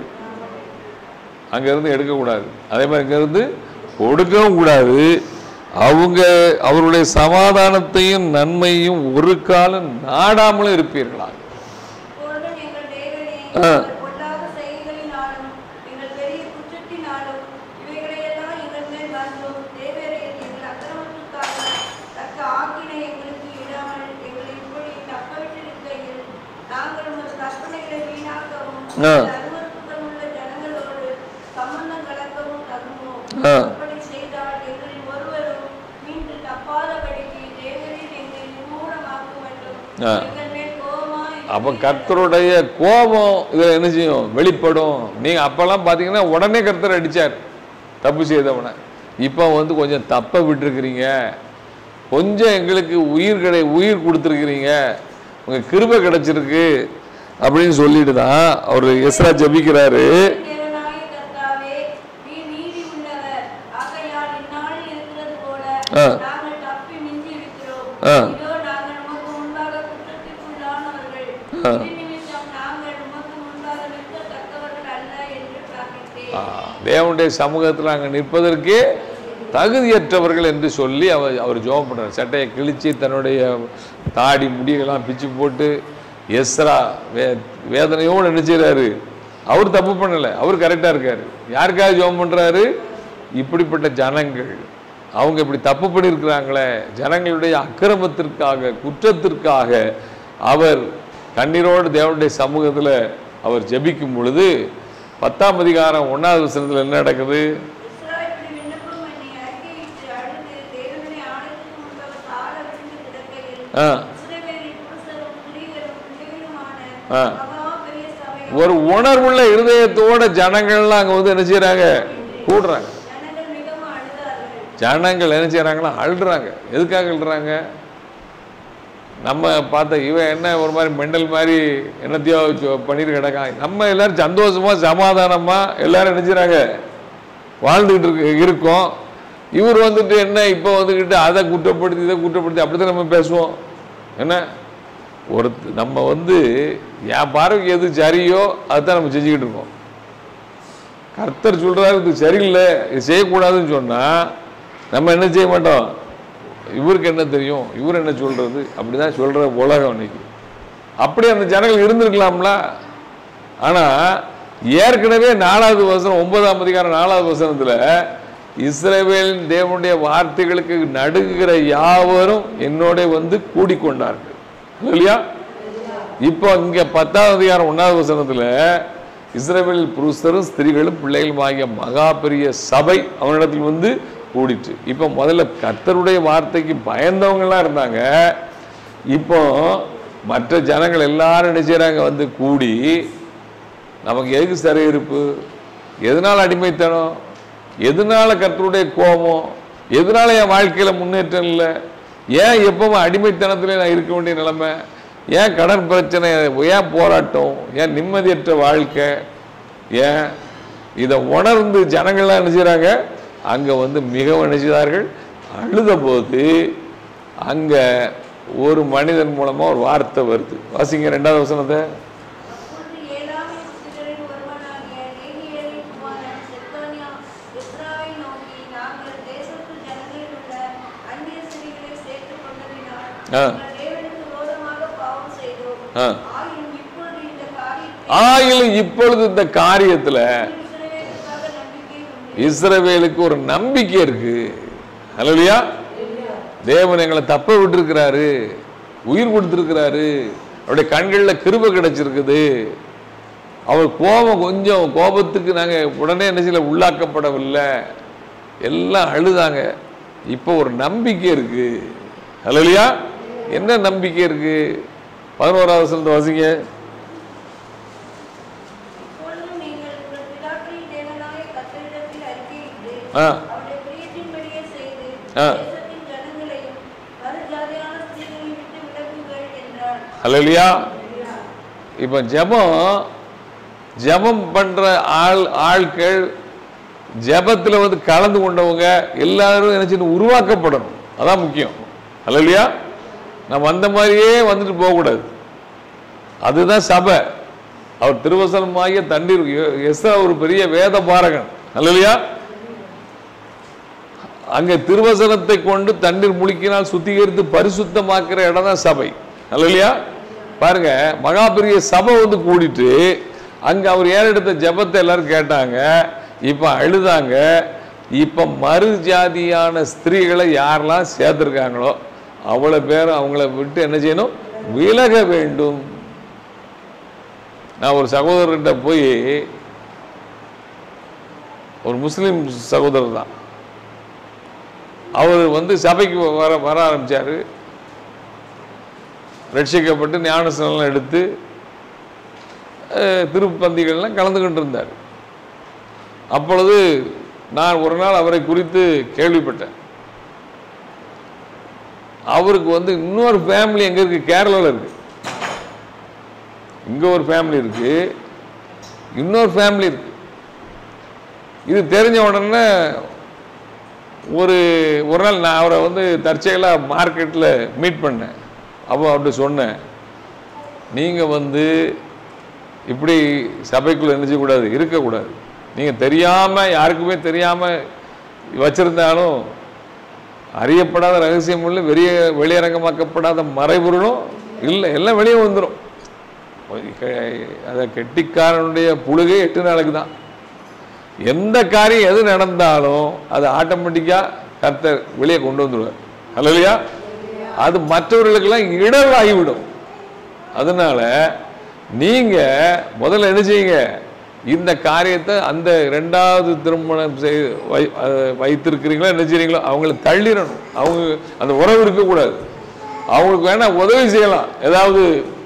அங்கிருந்து எடுக்கக்கூடாது அதே மாதிரி இங்கிருந்து கொடுக்கவும் கூடாது அவங்க அவருடைய சமாதானத்தையும் நன்மையும் ஒரு காலம் நாடாமலும் இருப்பீர்களாக இப்பொழுதும் எங்கள் தேவனே ஆ. எங்கள் பொல்லாத செயல்களினாலும் எங்கள் பெரிய குற்றத்தினாலும் இவைகளையெல்லாம் எங்கள் மேல் வந்தும் தேவரே எங்கள் அக்கிரமத்துக்காக தக்க ஆக்கினை எங்களுக்கு இடாமல் எங்களை இப்படி தப்பவிட்டிருக்கையில் நாங்கள் உமது கற்பனைகளை வீணாக்கவும் ஆ. அருவருப்புகள் உள்ள ஜனங்களோடு சம்பந்தம் கலக்கவும் தகுமோ ஆ. அப்படி செய்தால் எங்களில் ஒருவரும் மீண்டு தப்பாதபடிக்கு தேவரீர் எங்களை நிர்மூலமாக்கும் என்றும் ஆ. எங்கள் மேல் கோபமாய் அப்ப கர்த்தருடைய கோபம் இதுல என்ன செய்யும் வெளிப்படும் நீங்க அப்பெல்லாம் பாத்தீங்கன்னா உடனே கர்த்தர் அடிச்சார் தப்பு செய்தவனை இப்போ வந்து கொஞ்சம் தப்ப விட்டுருக்கிறீங்க கொஞ்சம் எங்களுக்கு உயிர் கிடை உயிர் கொடுத்துருக்கிறீங்க உங்க கிருபை கிடைச்சிருக்கு அப்படின்னு சொல்லிட்டு தான் அவர் எஸ்ரா ஜபிக்கிறாரு தேவனாகிய கர்த்தாவே, நீர் நீதி உள்ளவர். ஆகையால் இந்நாளில் இருக்கிறது போல ஆ. நாங்கள் தப்பி மிஞ்சி இருக்கிறோம். ஆ. இதோ நாங்கள் உமக்கு முன்பாக குற்றத்திற்குள்ளானவர்கள். ஆ. இது நிமித்தம் நாங்கள் உமக்கு முன்பாக நிற்கத்தக்கவர்கள் அல்ல என்று பிரார்த்தித்தேன். ஆ, தேவனுடைய சமூகத்தில் அங்கே நிற்பதற்கே தகுதியற்றவர்கள் என்று சொல்லி அவர் அவர் ஜோம் பண்றார் சட்டையை கிழிச்சு தன்னுடைய தாடி முடியெல்லாம் பிச்சு போட்டு எஸ்ரா வே வேதனையோடு நினைச்சுறாரு அவர் தப்பு பண்ணலை அவர் கரெக்டாக இருக்காரு யாருக்காக ஜோம் பண்றாரு இப்படிப்பட்ட ஜனங்கள் அவங்க இப்படி தப்பு பண்ணியிருக்கிறாங்களே ஜனங்களுடைய அக்கிரமத்திற்காக குற்றத்திற்காக அவர் கண்ணீரோடு தேவனுடைய சமூகத்தில் அவர் ஜெபிக்கும் பொழுது பத்தாம் அதிகாரம் ஒன்றாவது வசனத்தில் என்ன நடக்குது இஸ்ராயேலுடைய விண்ணப்பம் என்னை அறிக்கையிட்டு அழுது தேவனுடைய ஆலயத்துக்கு முன்பாக தாழ விழுந்து கிடக்கையில் ஆ இஸ்ரவேலின் புருஷரும் ஸ்திரீகளும் பிள்ளைகளுமான ஆ. மகா பெரிய சபை ஒரு உணர்வுள்ள இருதயத்தோட ஜனங்கள்லாம் அங்கே வந்து என்ன செய்கிறாங்க கூடுறாங்க ஜனங்கள் மிகவும் அழுதார்கள் ஜனங்கள் என்ன செய்கிறாங்களா அழுறாங்க எதுக்காக அழுறாங்க நம்ம பார்த்த இவன் என்ன ஒரு மாதிரி மெண்டல் மாதிரி என்னத்தையோ சொ- பண்ணிட்டு கிடக்கான் நம்ம எல்லாரும் சந்தோஷமா சமாதானமா எல்லாரும் நினைச்சுறாங்க வாழ்ந்துகிட்டு இருக்கு இருக்கோம் இவர் வந்துட்டு என்ன இப்போ வந்துக்கிட்டு அதை குற்றப்படுத்தி இதை குற்றப்படுத்தி அப்படித்தான் நம்ம பேசுவோம் என்ன ஒரு நம்ம வந்து என் பார்வைக்கு எது சரியோ அதுதான் நம்ம செஞ்சுக்கிட்டு இருக்கோம் கர்த்தர் சொல்றாரு இது சரியில்லை இது செய்யக்கூடாதுன்னு சொன்னா நம்ம என்ன செய்ய மாட்டோம் இவருக்கு என்ன தெரியும் இவர் என்ன சொல்றது அப்படிதான் சொல்ற உலகம் இன்னைக்கு அப்படி அந்த ஜனங்கள் இருந்திருக்கலாம்ல ஆனா ஏற்கனவே நாலாவது வசனம் ஒன்பதாம் அதிகாரம் நாலாவது வசனத்துல இஸ்ரவேலின் தேவனுடைய வார்த்தைகளுக்கு நடுங்குகிற யாவரும் என்னோட வந்து கூடிக்கொண்டார்கள் இல்லையா இப்போ இங்க பத்தாவது அதிகாரம் ஒன்றாவது வசனத்துல இஸ்ரவேல் புருஷரும் ஸ்திரீகளும் பிள்ளைகளும் ஆகிய மகா பெரிய சபை அவனிடத்தில் வந்து கூடிட்டு இப்போ முதல்ல கர்த்தருடைய வார்த்தைக்கு பயந்தவங்கலாம் இருந்தாங்க இப்போ மற்ற ஜனங்கள் எல்லாரும் என்ன செய்றாங்க வந்து கூடி நமக்கு எதுக்கு சிறையிருப்பு எதனால் அடிமைத்தனம் எதனால கர்த்தருடைய கோபம் எதனால என் வாழ்க்கையில முன்னேற்றம் இல்லை ஏன் எப்பவும் அடிமைத்தனத்திலே நான் இருக்க வேண்டிய நிலைமை ஏன் கடன் பிரச்சனை ஏன் போராட்டம் ஏன் நிம்மதியற்ற வாழ்க்கை ஏன் இதை உணர்ந்து ஜனங்கள்லாம் என்ன செய்றாங்க அங்கே வந்து மிகவும் நினைச்சார்கள் அழுத போது அங்கே ஒரு மனிதன் மூலமாக ஒரு வார்த்தை வருது வாசிங்க ரெண்டாவது வசனத்தை அப்பொழுது ஏழாமின் புத்திரரில் ஒருவனாகிய லேகியேலின் குமாரன் செத்தானியா எஸ்ராவை நோக்கி நாங்கள் தேசத்து ஜனங்களில் உள்ள அந்நிய ஸ்திரீகளை சேர்த்துக் கொண்டதினால் ஆ. நாங்கள் தேவனுக்கு விரோதமாக பாவம் செய்தோம் ஆ. ஆயினும் இப்பொழுது இந்த காரியத்தை ஆயிலும் இப்பொழுது இந்த காரியத்துல இஸ்ரவேலுக்காக நம்பிக்கை உண்டு இஸ்ரவேலுக்கு ஒரு நம்பிக்கை இருக்கு அல்லையா தேவன் எங்களை தப்ப விட்டுருக்கிறாரு உயிர் கொடுத்துருக்கிறாரு அவருடைய கண்களில் கிருபை கிடைச்சிருக்குது அவர் கோபம் கொஞ்சம் கோபத்துக்கு நாங்கள் உடனே என்ன செய்யல உள்ளாக்கப்படவில்லை எல்லாம் அழுதாங்க இப்போ ஒரு நம்பிக்கை இருக்கு அல்லையா என்ன நம்பிக்கை இருக்கு பதினோராவது வசனத்தை வாசிங்க இப்பொழுதும் நீங்கள் உங்கள் பிதாக்களின் தேவனாகிய கர்த்தரிடத்தில் அறிக்கையிட்டு ஆ அவருடைய பிரியத்தின்படியே செய்து ஆ. தேசத்தின் ஜனங்களையும் மறுஜாதியான ஸ்திரீகளையும் விட்டு விலகுங்கள் என்றார் அல்லையா இப்போ ஜெபம் ஜெபம் பண்ற ஆள் ஆட்கள் ஜெபத்துல வந்து கலந்து கொண்டவங்க எல்லாரும் என்ன செய்யணும் உருவாக்கப்படணும் அதான் முக்கியம் அல்லையா நம்ம அந்த மாதிரியே வந்துட்டு போகக்கூடாது அதுதான் சபை அவர் திருவசனமாகிய தண்ணீர் எஸ்ரா ஒரு பெரிய வேத பாரகன் அல்லையா அங்கே திருவசனத்தை கொண்டு தண்ணீர் முழுக்கினால் சுத்திகரித்து பரிசுத்தமாக்குற இடம் தான் சபை இல்லையா பாருங்க மகா பெரிய சபை வந்து கூடிட்டு அங்க அவர் ஏறெடுத்த ஜெபத்தை எல்லாரும் கேட்டாங்க இப்ப அழுதாங்க இப்ப மறு ஜாதியான ஸ்திரீகளை யாரெல்லாம் சேர்த்துருக்காங்களோ அவ்வளோ பேரும் அவங்கள விட்டு என்ன செய்யணும் விலக வேண்டும் நான் ஒரு சகோதரர்கிட்ட போய் ஒரு முஸ்லீம் சகோதரர் தான் அவர் வந்து சபைக்கு வர வர ஆரம்பிச்சாரு ரட்சிக்கப்பட்டு ஞானஸ்நானம் எடுத்து அஹ், திருப்பந்திகள்லாம் கலந்துக்கிட்டு இருந்தார் அப்பொழுது நான் ஒரு நாள் அவரை குறித்து கேள்விப்பட்டேன் அவருக்கு வந்து இன்னொரு ஃபேமிலி எங்க இருக்கு கேரளாவில் இருக்கு இங்க ஒரு ஃபேமிலி இருக்கு இன்னொரு ஃபேமிலி இருக்கு இது தெரிஞ்ச உடனே ஒரு ஒரு நாள் நான் அவரை வந்து தற்செயலாக மார்க்கெட்டில் மீட் பண்ணேன் அப்போ அவர்கிட்ட சொன்னேன் நீங்கள் வந்து இப்படி சபைக்குள்ளே என்ன செய்யக்கூடாது இருக்கக்கூடாது நீங்கள் தெரியாமல் யாருக்குமே தெரியாமல் வச்சுருந்தாலும் அறியப்படாத ரகசியம் உள்ள வெளிய வெளியரங்கமாக்கப்படாத மறைபொருளும் இல்லை எல்லாம் வெளியே வந்துடும் அதை கெட்டிக்காரனுடைய புழுகை எட்டு நாளுக்கு தான் எந்த காரியம் எது நடந்தாலும் அது ஆட்டோமேட்டிக்காக கர்த்தர் வெளியே கொண்டு வந்துடுவார் அல்லையா அது மற்றவர்களுக்கெல்லாம் இடராகிவிடும் அதனால நீங்க முதல்ல என்ன செய்யுங்க இந்த காரியத்தை அந்த ரெண்டாவது திருமணம் செய் வை- அஹ் வைத்திருக்கிறீங்களோ என்ன செய்றீங்களோ அவங்கள தள்ளிடணும் அவங்க அந்த உறவு இருக்கக்கூடாது அவங்களுக்கு வேணா உதவி செய்யலாம் ஏதாவது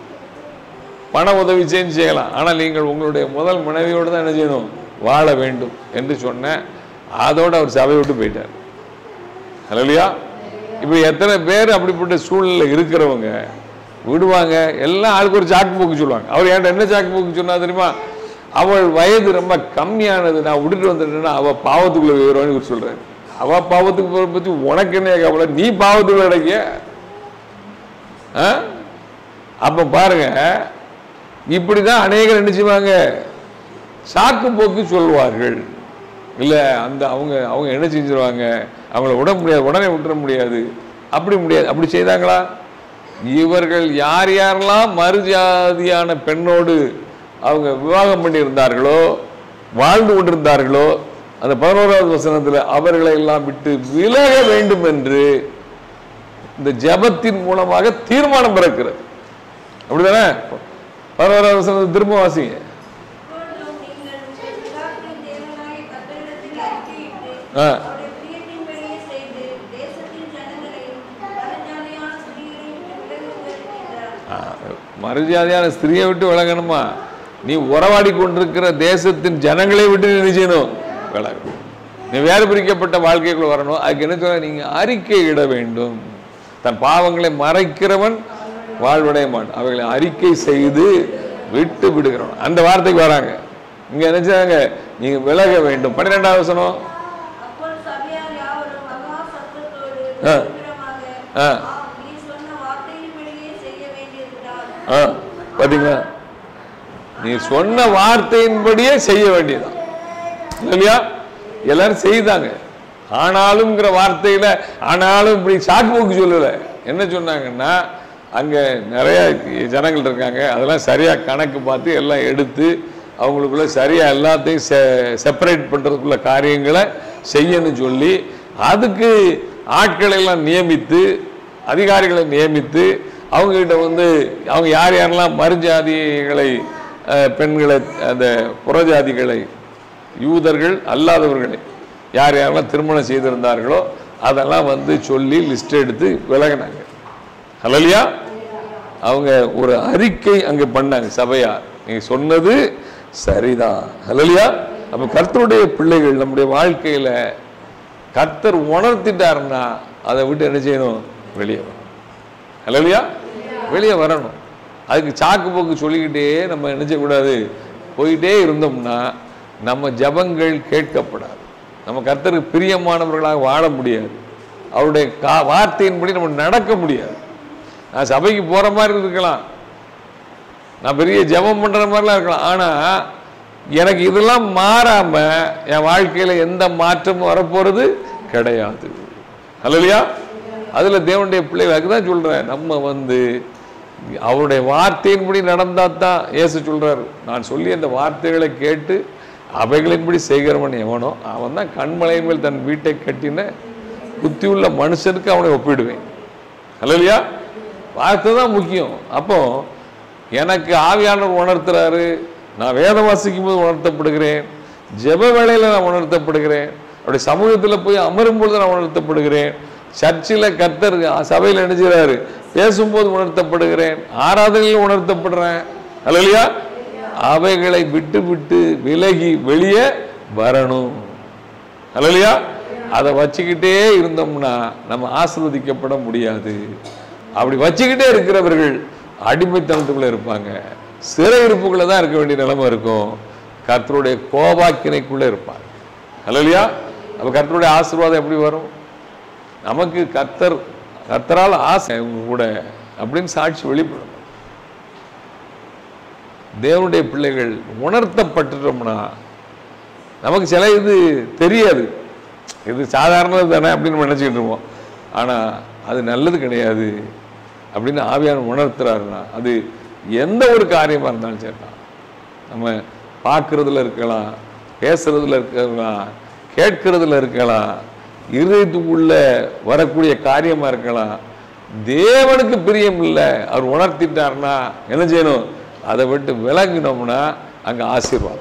பண உதவி செஞ்சு செய்யலாம் ஆனால் நீங்கள் உங்களுடைய முதல் மனைவியோடு தான் என்ன செய்யணும் வாழ வேண்டும் என்று சொன்ன அதோடு அவர் சபை விட்டு போயிட்டார் இல்லையா இப்போ எத்தனை பேர் அப்படிப்பட்ட சூழ்நிலை இருக்கிறவங்க விடுவாங்க எல்லாம் ஆளுக்கு ஒரு சாக்கு போக்கு சொல்லுவாங்க அவர் என்கிட்ட என்ன சாக்கு போக்கு சொன்னா தெரியுமா அவள் வயது ரொம்ப கம்மியானது நான் விட்டுட்டு வந்துட்டேன்னா அவள் பாவத்துக்குள்ள போயிடுவான்னு இவர் சொல்றாரு அவ பாவத்துக்கு போகிற பற்றி உனக்கு என்ன கவலை நீ பாவத்துக்குள்ள கிடைக்க ஆ? அப்ப பாருங்க இப்படிதான் அநேகர் என்ன செய்வாங்க சாக்கு போக்கு சொல்வார்கள் இல்ல அந்த அவங்க அவங்க என்ன செஞ்சிருவாங்க அவங்கள விட முடியாது உடனே விட்டுற முடியாது அப்படி முடியாது அப்படி செய்தாங்களா இவர்கள் யார் யாரெல்லாம் மறுஜாதியான பெண்ணோடு அவங்க விவாகம் பண்ணியிருந்தார்களோ வாழ்ந்து கொண்டிருந்தார்களோ அந்த பதினோராவது வசனத்துல அவர்களை எல்லாம் விட்டு விலக வேண்டும் என்று இந்த ஜெபத்தின் மூலமாக தீர்மானம் பிறக்கிறது அப்படிதானே பதினோராவது வசனத்தை திரும்ப வாசிங்க இப்பொழுதும் நீங்கள் உங்கள் பிதாக்களின் தேவனாகிய கர்த்தரிடத்தில் அறிக்கையிட்டு, ஆ. அவருடைய பிரியத்தின்படியே செய்து, தேசத்தின் ஜனங்களையும் பலஜாதியான ஸ்திரீகளையும் விட்டு விலகுங்கள் என்றார். மறுஜாதியான ஸ்திரியை விட்டு விலகணுமா நீ உறவாடி கொண்டிருக்கிற தேசத்தின் ஜனங்களை விட்டு நீ என்ன செய்யணும் விலகணும் நீ வேறு பிரிக்கப்பட்ட வாழ்க்கைக்குள்ள வரணும் அதுக்கு என்ன சொல்ல நீங்க அறிக்கை இட வேண்டும் தன் பாவங்களை மறைக்கிறவன் வாழ்வடைய மாட்டான் அவைகளை அறிக்கை செய்து விட்டு விடுகிறவன் அந்த வார்த்தைக்கு வராங்க இங்க என்ன செய்றாங்க நீங்க விலக வேண்டும் பன்னிரெண்டாவது வசனம் அப்பொழுது சபையார் யாவரும் மகா சத்தத்தோடு ஆ. தீவிரமாக, ஆ. ஆம், நீ சொன்ன வார்த்தையின்படியே செய்ய வேண்டியிருக்கிறார் ஆ, பாத்தீங்களா நீ சொன்ன வார்த்தையின்படியே செய்ய வேண்டியதுதான் இல்லையா எல்லாரும் செய்தாங்க ஆனாலும்ங்கிற வார்த்தையில ஆனாலும் இப்படி சாக்கு போக்கு சொல்லல என்ன சொன்னாங்கன்னா அங்க நிறைய ஜனங்கள் இருக்காங்க அதெல்லாம் சரியா கணக்கு பார்த்து எல்லாம் எடுத்து அவங்களுக்குள்ள சரியா எல்லாத்தையும் செப்பரேட் பண்றதுக்குள்ள காரியங்களை செய்யணும் சொல்லி அதுக்கு ஆட்களை எல்லாம் நியமித்து அதிகாரிகளை நியமித்து அவங்ககிட்ட வந்து அவங்க யார் யாரெல்லாம் மறுஜாதிகளை அஹ், பெண்களை அந்த புறஜாதிகளை யூதர்கள் அல்லாதவர்களை யார் யாரெல்லாம் திருமணம் செய்திருந்தார்களோ அதெல்லாம் வந்து சொல்லி லிஸ்ட் எடுத்து விலகினாங்க ஹலலியா அவங்க ஒரு அறிக்கை அங்க பண்ணாங்க சபையார் நீங்க சொன்னது சரிதான் ஹலலியா அப்ப கர்த்தருடைய பிள்ளைகள் நம்முடைய வாழ்க்கையில கர்த்தர் உணர்த்திட்டாருன்னா அதை விட்டு என்ன செய்யணும் வெளியே வரணும் ஹலலியா வெளியே வரணும் அதுக்கு சாக்கு போக்கு சொல்லிக்கிட்டே நம்ம என்ன செய்யக்கூடாது போயிட்டே இருந்தோம்னா நம்ம ஜபங்கள் கேட்கப்படாது நம்ம கர்த்தருக்கு பிரியமானவர்களாக வாழ முடியாது அவருடைய கா வார்த்தையின்படி நம்ம நடக்க முடியாது நான் சபைக்கு போற மாதிரி இருக்கலாம் நான் பெரிய ஜெபம் பண்ற மாதிரிலாம் இருக்கலாம் ஆனா எனக்கு இதெல்லாம் மாறாம என் வாழ்க்கையில எந்த மாற்றமும் வரப்போறது கிடையாது அல்லையா அதுல தேவனுடைய பிள்ளைகளுக்கு தான் சொல்றேன் நம்ம வந்து அவருடைய வார்த்தையின்படி நடந்தா தான் இயேசு சொல்றாரு நான் சொல்லி அந்த வார்த்தைகளை கேட்டு அவைகளின்படி செய்கிறவன் எவனோ அவன் தான் கண்மலையின் மேல் தன் வீட்டை கட்டின புத்தியுள்ள மனுஷனுக்கு அவனை ஒப்பிடுவேன் அல்லையா வார்த்தை தான் முக்கியம் அப்போ எனக்கு ஆவியானவர் உணர்த்துறாரு நான் வேதம் வாசிக்கும் போது உணர்த்தப்படுகிறேன் ஜெப வேளையில நான் உணர்த்தப்படுகிறேன் அப்படி சமூகத்தில் போய் அமரும் பொழுது நான் உணர்த்தப்படுகிறேன் சர்ச்சில் கர்த்தர் சபையில் நினைச்சுறாரு பேசும்போது உணர்த்தப்படுகிறேன் ஆராதனையில் உணர்த்தப்படுறேன் அல்லையா அவைகளை விட்டு விட்டு விலகி வெளியே வரணும் அல்லையா அதை வச்சுக்கிட்டே இருந்தோம்னா நம்ம ஆசிர்வதிக்கப்பட முடியாது அப்படி வச்சுக்கிட்டே இருக்கிறவர்கள் அடிமைத்தனத்துக்குள்ள இருப்பாங்க சிறை இருப்புக்குள்ள தான் இருக்க வேண்டிய நிலைமை இருக்கும் கர்த்தருடைய கோபாக்கினைக்குள்ள இருப்பாங்க அல்லையா அப்ப கர்த்தருடைய ஆசீர்வாதம் எப்படி வரும் நமக்கு கர்த்தர் கர்த்தரால் ஆசை இவங்க கூட அப்படின்னு சாட்சி வெளிப்படும் தேவனுடைய பிள்ளைகள் உணர்த்தப்பட்டுட்டோம்னா நமக்கு சில இது தெரியாது இது சாதாரணது தானே அப்படின்னு நம்ம நினச்சிக்கிட்டு இருப்போம் ஆனால் அது நல்லது கிடையாது அப்படின்னு ஆவியான உணர்த்துறாருன்னா அது எந்த ஒரு காரியமாக இருந்தாலும் சரிதான் நம்ம பார்க்கறதுல இருக்கலாம் பேசுறதுல இருக்கலாம் கேட்கறதுல இருக்கலாம் இருதயத்துக்குள்ள வரக்கூடிய காரியமா இருக்கலாம் தேவனுக்கு பிரியம் இல்லை அவர் உணர்த்திட்டாருன்னா என்ன செய்யணும் அதை விட்டு விலகினோம்னா அங்க ஆசீர்வாதம்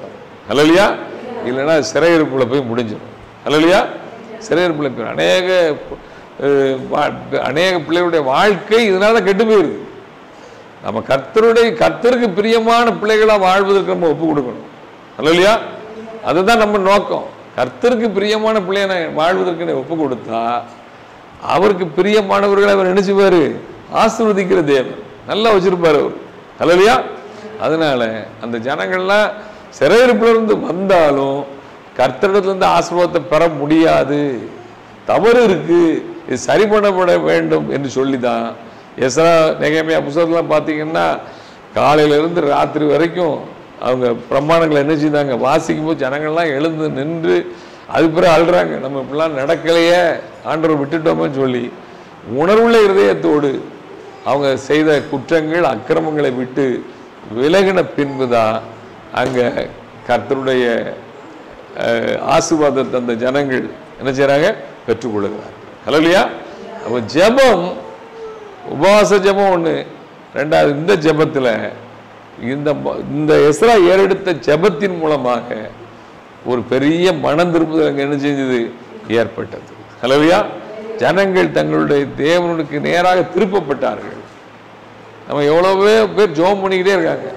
அல்லையா இல்லைன்னா சிறையிருப்புல போய் முடிஞ்சிடும் அல்லையா சிறையிருப்புல போய் அநேக அஹ், வா- அநேக பிள்ளைகளுடைய வாழ்க்கை இதனால தான் கெட்டு போயிருது நம்ம கர்த்தருடைய கர்த்தருக்கு பிரியமான பிள்ளைகளா வாழ்வதற்கு நம்ம ஒப்பு கொடுக்கணும் அல்லையா அதுதான் நம்ம நோக்கம் கர்த்தருக்கு பிரியமான பிள்ளைய வாழ்வதற்கு நீ ஒப்பு கொடுத்தா அவருக்கு பிரியமானவர்களை அவர் நினைச்சுப்பாரு ஆசீர்வதிக்கிற தேவன் நல்லா வச்சிருப்பாரு அவர் அல்லையா அதனால அந்த ஜனங்கள்லாம் சிறையிருப்புல இருந்து வந்தாலும் கர்த்தரிடத்துல இருந்து ஆசீர்வாதத்தை பெற முடியாது தவறு இருக்கு இது சரி பண்ணப்பட வேண்டும் என்று சொல்லி தான் எஸ்ரா நெகேமியா புத்தகத்தெல்லாம் பார்த்தீங்கன்னா காலையில இருந்து ராத்திரி வரைக்கும் அவங்க பிரமாணங்களை என்ன செய்தாங்க வாசிக்கும் போது ஜனங்கள்லாம் எழுந்து நின்று அது பிறகு அழுறாங்க நம்ம இப்படிலாம் நடக்கலையே ஆண்டவர் விட்டுட்டோமேன்னு சொல்லி உணர்வுள்ள இருதயத்தோடு அவங்க செய்த குற்றங்கள் அக்கிரமங்களை விட்டு விலகின பின்பு தான் அங்கே கர்த்தருடைய அஹ், ஆசீர்வாதத்தை அந்த ஜனங்கள் என்ன செய்றாங்க பெற்றுக்கொள்கிறாங்க ஹலோலியா அப்போ ஜெபம் உபவாச ஜெபம் ஒன்று ரெண்டாவது இந்த ஜெபத்தில் இந்த ம- இந்த எஸ்ரா ஏறெடுத்த ஜெபத்தின் மூலமாக ஒரு பெரிய மனம் திரும்புதல் அங்கே என்ன செஞ்சது ஏற்பட்டது ஹலோலியா ஜனங்கள் தங்களுடைய தேவனுக்கு நேராக திருப்பப்பட்டார்கள் நம்ம எவ்வளவோ பேர் ஜெபம் பண்ணிக்கிட்டே இருக்காங்க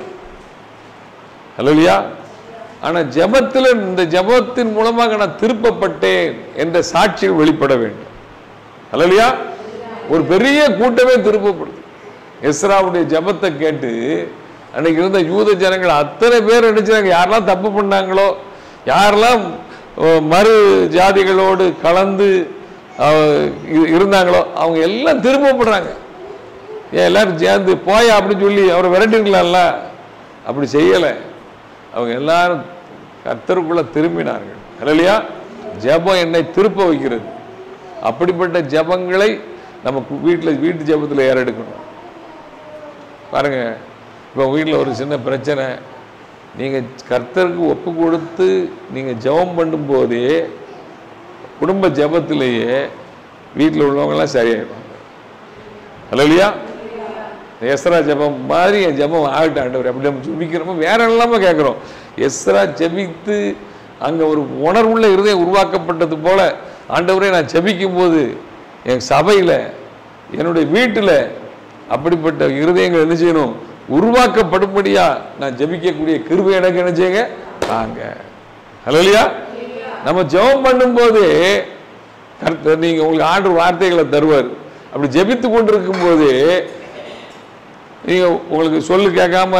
ஹலோலியா ஆனா ஜெபத்தில் இந்த ஜெபத்தின் மூலமாக நான் திருப்பப்பட்டேன் என்ற சாட்சிகள் வெளிப்பட வேண்டும் ஹலோலியா ஒரு பெரிய கூட்டமே திருப்பப்படுது எஸ்ராவுடைய ஜெபத்தை கேட்டு அன்னைக்கு இருந்த யூத ஜனங்கள் அத்தனை பேர் நினைச்சாங்க யாரெல்லாம் தப்பு பண்ணாங்களோ யாரெல்லாம் அஹ், மறு ஜாதிகளோடு கலந்து அஹ், இ- இருந்தாங்களோ அவங்க எல்லாம் திருப்பப்படுறாங்க ஏன் எல்லாரும் சேர்ந்து போயா அப்படின்னு சொல்லி அவரை விரட்டிருக்கலாம்ல அப்படி செய்யலை அவங்க எல்லாரும் கர்த்தருக்குள்ள திரும்பினார்கள் இல்லையா ஜெபம் என்னை திருப்ப வைக்கிறது அப்படிப்பட்ட ஜெபங்களை நம்ம வீட்டில் வீட்டு ஜெபத்தில் ஏறெடுக்கணும் பாருங்க இப்போ வீட்டில் ஒரு சின்ன பிரச்சனை நீங்கள் கர்த்தருக்கு ஒப்பு கொடுத்து நீங்கள் ஜெபம் பண்ணும்போதே குடும்ப ஜெபத்திலேயே வீட்டில் உள்ளவங்கெல்லாம் சரியாயிடுவாங்க இல்லையா எஸ்ரா ஜெபம் மாதிரி என் ஜெபம் ஆகட்டும் ஆண்டவர் அப்படி நம்ம ஜெபிக்கிறோமோ வேற இல்லாமல் கேட்குறோம் எஸ்ரா ஜெபித்து அங்கே ஒரு உணர்வுள்ள இருதயம் உருவாக்கப்பட்டது போல ஆண்டவரே நான் ஜெபிக்கும் போது என் சபையில் என்னுடைய வீட்டில் அப்படிப்பட்ட இருதயங்கள் என்ன செய்யணும் உருவாக்கப்படும்படியா நான் ஜெபிக்கக்கூடிய கிருபை எனக்கு என்ன செய்யுங்க தாங்க ஹலோலியா நம்ம ஜெபம் பண்ணும்போது கர்த்தர் நீங்க உங்களுக்கு ஆண்டு வார்த்தைகளை தருவார் அப்படி ஜெபித்து கொண்டிருக்கும் போது நீங்க உங்களுக்கு சொல்லு கேட்காம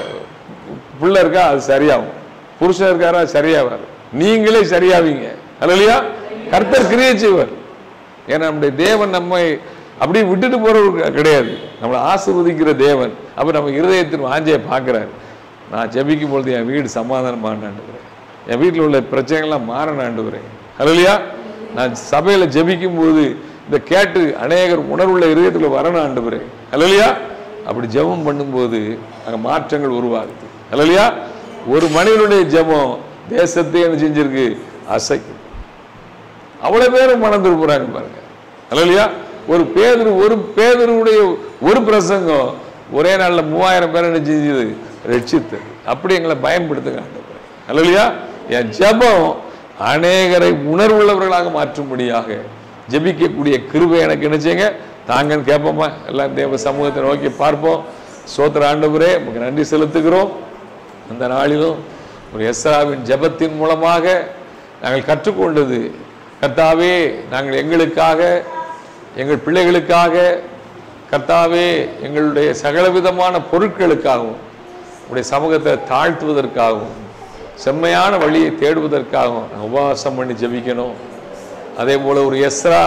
பிள்ளை இருக்கா அது சரியாகும் புருஷன் இருக்காரா சரியாவார் நீங்களே சரியாவீங்க இல்லையா கர்த்தர் கிரியை செய்வார் ஏன்னா நம்முடைய தேவன் நம்மை அப்படியே விட்டுட்டு போறவர் கிடையாது நம்மளை ஆசீர்வதிக்கிற தேவன் அப்ப நம்ம இருதயத்தின் வாஞ்சையை பார்க்கிறார் நான் ஜெபிக்கும் பொழுது என் வீடு சமாதானமானாண்டுகிறேன் என் வீட்டில் உள்ள பிரச்சனைகள்லாம் மாறனாண்டுகிறேன் இல்லையா நான் சபையில் ஜெபிக்கும் போது இந்த கேட்டு அநேகர் உணர்வுள்ள இருதயத்தில் வரணும் ஆண்டுகிறேன் இல்லையா அப்படி ஜெபம் பண்ணும்போது அங்கே மாற்றங்கள் உருவாகுது இல்லையா ஒரு மனிதனுடைய ஜெபம் தேசத்தை என்ன செஞ்சிருக்கு அசைக்கும் அவ்வளவு பேரும் மனம் திருப்புறாங்க பாருங்க இல்லையா ஒரு பேதரு ஒரு பேதருடைய ஒரு பிரசங்கம் ஒரே நாள்ல மூவாயிரம் பேரை என்ன செஞ்சது ரட்சித்து அப்படி எங்களை பயன்படுத்துங்க ஆண்டவரே இல்லையா என் ஜெபம் அநேகரை உணர்வுள்ளவர்களாக மாற்றும்படியாக ஜெபிக்கக்கூடிய கிருபை எனக்கு என்ன செய்யுங்க தாங்கன்னு கேட்போமா எல்லாம் தேவ சமூகத்தை நோக்கி பார்ப்போம் சோத்திர ஆண்டவரே உங்களுக்கு நன்றி செலுத்துகிறோம் அந்த நாளிலும் ஒரு எஸ்ராவின் ஜெபத்தின் மூலமாக நாங்கள் கற்றுக்கொண்டது கர்த்தாவே நாங்கள் எங்களுக்காக எங்கள் பிள்ளைகளுக்காக கர்த்தாவே எங்களுடைய சகலவிதமான பொருட்களுக்காகவும் உடைய சமூகத்தை தாழ்த்துவதற்காகவும் செம்மையான வழியை தேடுவதற்காகவும் நாங்கள் உபவாசம் பண்ணி ஜெபிக்கணும் அதே போல ஒரு எஸ்ரா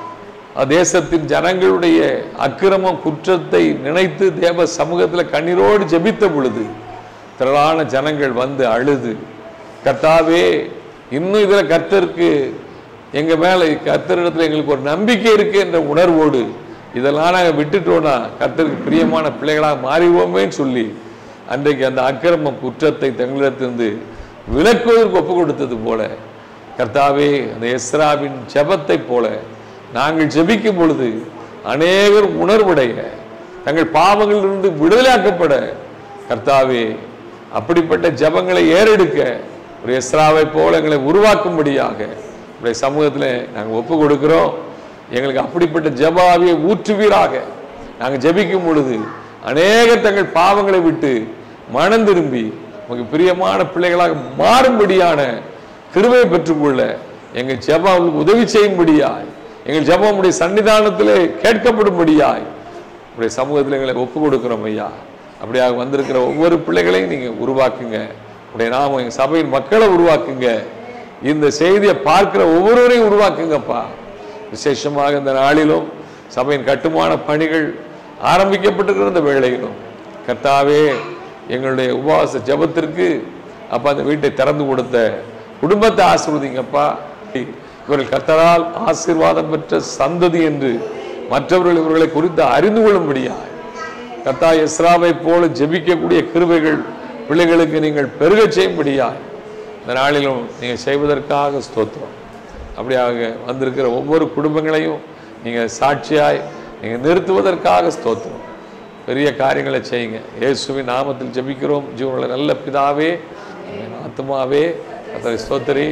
தேசத்தின் ஜனங்களுடைய அக்கிரமம் குற்றத்தை நினைத்து தேவ சமூகத்தில் கண்ணீரோடு ஜெபித்த பொழுது திரளான ஜனங்கள் வந்து அழுது கர்த்தாவே இன்னும் இதில் கர்த்தருக்கு எங்க மேல கர்த்தரிடத்துல எங்களுக்கு ஒரு நம்பிக்கை இருக்கு என்ற உணர்வோடு இதெல்லாம் நாங்கள் விட்டுட்டோம்னா கர்த்தருக்கு பிரியமான பிள்ளைகளாக மாறிவோமேன்னு சொல்லி அன்றைக்கு அந்த அக்கிரமம் குற்றத்தை தங்களிடத்திலிருந்து விலக்குவதற்கு ஒப்பு கொடுத்தது போல கர்த்தாவே அந்த எஸ்ராவின் ஜெபத்தை போல நாங்கள் ஜெபிக்கும் பொழுது அநேகர் உணர்வுடைய தங்கள் பாவங்களிலிருந்து விடுதலையாக்கப்பட கர்த்தாவே அப்படிப்பட்ட ஜெபங்களை ஏறெடுக்க ஒரு எஸ்ராவை போல எங்களை உருவாக்கும்படியாக உடைய சமூகத்தில் நாங்கள் ஒப்பு கொடுக்கிறோம் எங்களுக்கு அப்படிப்பட்ட ஜெபாவியை ஊற்றுவீராக நாங்கள் ஜெபிக்கும் பொழுது அநேக தங்கள் பாவங்களை விட்டு மனம் திரும்பி உங்களுக்கு பிரியமான பிள்ளைகளாக மாறும்படியான கிருபை பெற்றுக்கொள்ள எங்கள் ஜெபாவுக்கு உதவி செய்யும்படியாய் எங்கள் ஜெபம் உடைய சன்னிதானத்திலே கேட்கப்படும்படியாய் உடைய சமூகத்தில் எங்களை ஒப்பு கொடுக்கிறோம் ஐயா அப்படியாக வந்திருக்கிற ஒவ்வொரு பிள்ளைகளையும் நீங்க உருவாக்குங்க உடைய நாம எங்க சபையின் மக்களை உருவாக்குங்க இந்த செய்தியை பார்க்கிற ஒவ்வொருவரையும் உருவாக்குங்கப்பா விசேஷமாக இந்த நாளிலும் சபையின் கட்டுமான பணிகள் ஆரம்பிக்கப்பட்டிருக்கிற இந்த வேளையிலும் கர்த்தாவே எங்களுடைய உபவாச ஜெபத்திற்கு அப்பா அந்த வீட்டை திறந்து கொடுத்த குடும்பத்தை ஆசிர்வதிங்கப்பா இவர்கள் கர்த்தரால் ஆசீர்வாதம் பெற்ற சந்ததி என்று மற்றவர்கள் இவர்களை குறித்து அறிந்து கொள்ளும்படியாய் கர்த்தா எஸ்ராவை போல ஜெபிக்கக்கூடிய கிருபைகள் பிள்ளைகளுக்கு நீங்கள் பெருகச் செய்யும்படியாய் இந்த நாளிலும் நீங்கள் செய்வதற்காக ஸ்தோத்திரம் அப்படியாக வந்திருக்கிற ஒவ்வொரு குடும்பங்களையும் நீங்கள் சாட்சியாய் நீங்கள் நிறுத்துவதற்காக ஸ்தோத்திரம் பெரிய காரியங்களை செய்யுங்க இயேசுவின் நாமத்தில் ஜெபிக்கிறோம் ஜீவனுள்ள நல்ல பிதாவே என் ஆத்துமாவே கர்த்தரை ஸ்தோத்திரி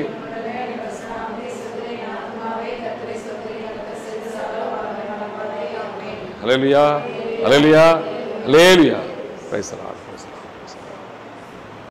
alleluia alleluia alleluia praise the Lord